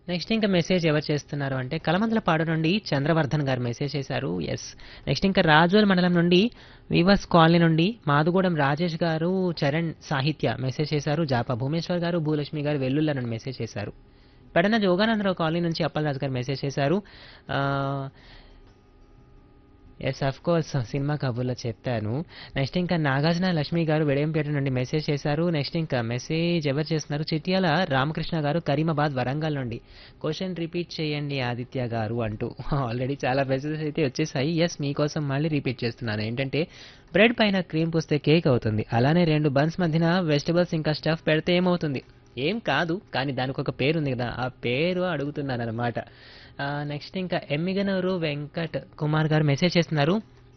next ఇంకా message ఎవరు చేస్తున్నారు అంటే కలమందలపాడు నుండి చంద్రవర్ధన్ గారు మెసేజ్ చేశారు ఎస్ నెక్స్ట్ ఇంకా రాజోల్ మండలం నుండి వివస్ కాలనీ నుండి మాదుగూడెం రాజేష్ గారు చరణ్ సాహిత్య మెసేజ్ చేశారు జాపా భూమేశ్వర్ గారు భూలక్ష్మి గారు వెల్లుల్ల నుండి మెసేజ్ చేశారు పెడన జోగానందరావు కాలనీ నుంచి అప్పలరాజు గారు మెసేజ్ చేశారు ఎస్ అఫ్ కోర్స్ సినిమా కబుర్లో చెప్పాను నెక్స్ట్ ఇంకా నాగార్జున లక్ష్మి గారు వెడయంపేట నుండి మెసేజ్ చేశారు నెక్స్ట్ ఇంకా మెసేజ్ ఎవరు చేస్తున్నారు చిట్యాల రామకృష్ణ గారు కరీమాబాద్ వరంగల్ నుండి క్వశ్చన్ రిపీట్ చేయండి ఆదిత్య గారు అంటూ ఆల్రెడీ చాలా మెసేజెస్ అయితే వచ్చేసాయి ఎస్ మీకోసం మళ్ళీ రిపీట్ చేస్తున్నాను ఏంటంటే బ్రెడ్ పైన క్రీమ్ పూస్తే కేక్ అవుతుంది అలానే రెండు బన్స్ మధ్యన వెజిటబుల్స్ ఇంకా స్టఫ్ పెడితే ఏమవుతుంది ఏం కాదు కానీ దానికి ఒక పేరు ఉంది కదా ఆ పేరు అడుగుతున్నాను అనమాట నెక్స్ట్ ఇంకా ఎమ్మిగనూరు వెంకట్ కుమార్ గారు మెసేజ్ చేస్తున్నారు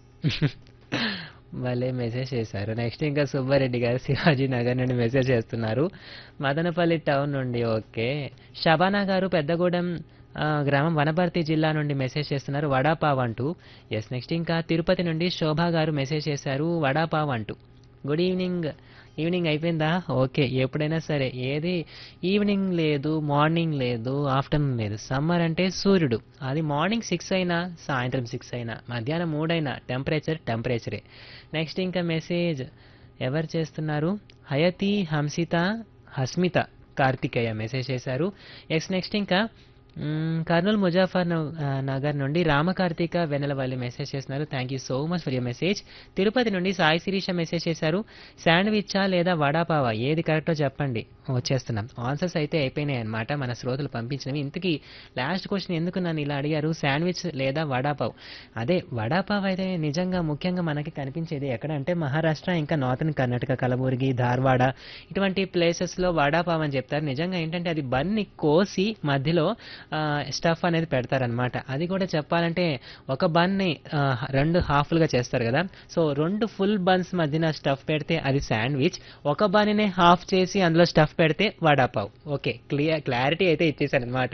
భలే మెసేజ్ చేశారు నెక్స్ట్ ఇంకా సుబ్బారెడ్డి గారు శివాజీ నగర్ నుండి మెసేజ్ చేస్తున్నారు మదనపల్లి టౌన్ నుండి ఓకే షబానా గారు పెద్దగూడెం ఆ, గ్రామం వనపర్తి జిల్లా నుండి మెసేజ్ చేస్తున్నారు వడాపావ్ అంటూ ఎస్ నెక్స్ట్ ఇంకా తిరుపతి నుండి శోభా గారు మెసేజ్ చేశారు వడాపావ్ అంటూ గుడ్ ఈవినింగ్ ఈవినింగ్ అయిపోయిందా ఓకే ఎప్పుడైనా సరే ఏది ఈవినింగ్ లేదు మార్నింగ్ లేదు ఆఫ్టర్నూన్ లేదు సమ్మర్ అంటే సూర్యుడు అది మార్నింగ్ సిక్స్ అయినా సాయంత్రం సిక్స్ అయినా మధ్యాహ్నం మూడైనా టెంపరేచర్ టెంపరేచరే నెక్స్ట్ ఇంకా మెసేజ్ ఎవరు చేస్తున్నారు హయతి హంసిత హస్మిత కార్తికేయ మెసేజ్ చేశారు ఎక్స్ నెక్స్ట్ ఇంకా మ్మ్, కర్నూలు ముజాఫర్ నగ- ఆ, నగర్ నుండి రామకార్తిక వెన్నెలవల్లి మెసేజ్ చేస్తున్నారు thank you so much for your message Tirupati నుండి సాయి శిరీష మెసేజ్ చేశారు శాండ్విచ్చా లేదా వడాపావా ఏది కరెక్టో చెప్పండి వచ్చేస్తున్నాం ఆన్సర్స్ అయితే అయిపోయినాయి అనమాట మన శ్రోతలు పంపించినవి ఇంతకీ లాస్ట్ క్వశ్చన్ ఎందుకు నన్ను ఇలా అడిగారు శాండ్విచ్ లేదా వడాపావ్ అదే వడాపావ్ అయితే నిజంగా ముఖ్యంగా మనకి కనిపించేది ఎక్కడ అంటే మహారాష్ట్ర ఇంకా నార్థన్ కర్ణాటక కలబుర్గి ధార్వాడ ఇటువంటి ప్లేసెస్లో వడాపావ్ అని చెప్తారు నిజంగా ఏంటంటే అది బన్ని కోసి మధ్యలో స్టఫ్ అనేది పెడతారనమాట అది కూడా చెప్పాలంటే ఒక బన్ని ఆ, రెండు హాఫ్లుగా చేస్తారు కదా సో రెండు ఫుల్ బన్స్ మధ్యన స్టఫ్ పెడితే అది శాండ్విచ్ ఒక బన్నినే హాఫ్ చేసి అందులో స్టఫ్ పెడితే వడాపావ్ ఓకే క్లియర్ క్లారిటీ అయితే ఇచ్చేసాను అనమాట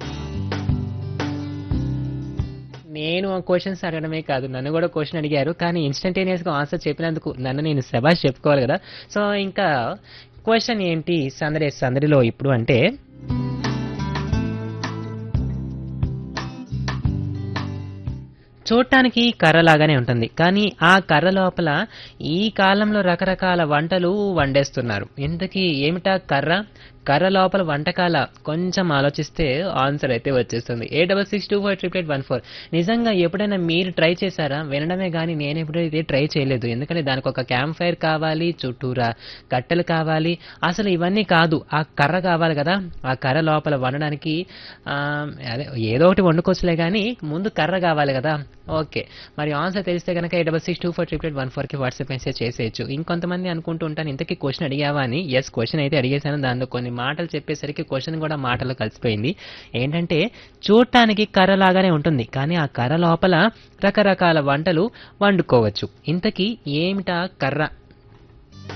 నేను క్వశ్చన్స్ అడగడమే కాదు నన్ను కూడా క్వశ్చన్ అడిగారు కానీ ఇన్స్టంటేనియస్గా ఆన్సర్ చెప్పినందుకు నన్ను నేను శబాష్ చెప్పుకోవాలి కదా సో ఇంకా క్వశ్చన్ ఏంటి సందడి సందడిలో ఇప్పుడు అంటే చూడటానికి కర్ర లాగానే ఉంటుంది కానీ ఆ కర్ర లోపల ఈ కాలంలో రకరకాల వంటలు వండేస్తున్నారు ఇంతకీ ఏమిటా కర్ర కర్ర లోపల వంటకాల కొంచెం ఆలోచిస్తే ఆన్సర్ అయితే వచ్చేస్తుంది eight double six two four triple eight one four నిజంగా ఎప్పుడైనా మీరు ట్రై చేశారా వినడమే కానీ నేను ఎప్పుడైతే ట్రై చేయలేదు ఎందుకంటే దానికి ఒక క్యాంప్ ఫైర్ కావాలి చుట్టూరా కట్టెలు కావాలి అసలు ఇవన్నీ కాదు ఆ కర్ర కావాలి కదా ఆ కర్ర లోపల వండడానికి ఆ, అదే ఏదో ఒకటి వండుకోవచ్చులే కానీ ముందు కర్ర కావాలి కదా ఓకే మరి ఆన్సర్ తెలిస్తే కనుక eight double six two four triple eight one ఫోర్కి వాట్సాప్ మెసేజ్ చేసేయచ్చు ఇంకొంతమంది అనుకుంటూ ఉంటాను ఇంతకీ క్వశ్చన్ అడిగావా అని ఎస్ క్వశ్చన్ అయితే అడిగేశాను దానిలో కొన్ని మాటలు చెప్పేసరికి క్వశ్చన్ కూడా మాటలు కలిసిపోయింది ఏంటంటే చూడటానికి కర్ర లాగానే ఉంటుంది కానీ ఆ కర్ర లోపల రకరకాల వంటలు వండుకోవచ్చు ఇంతకీ ఏమిటా కర్ర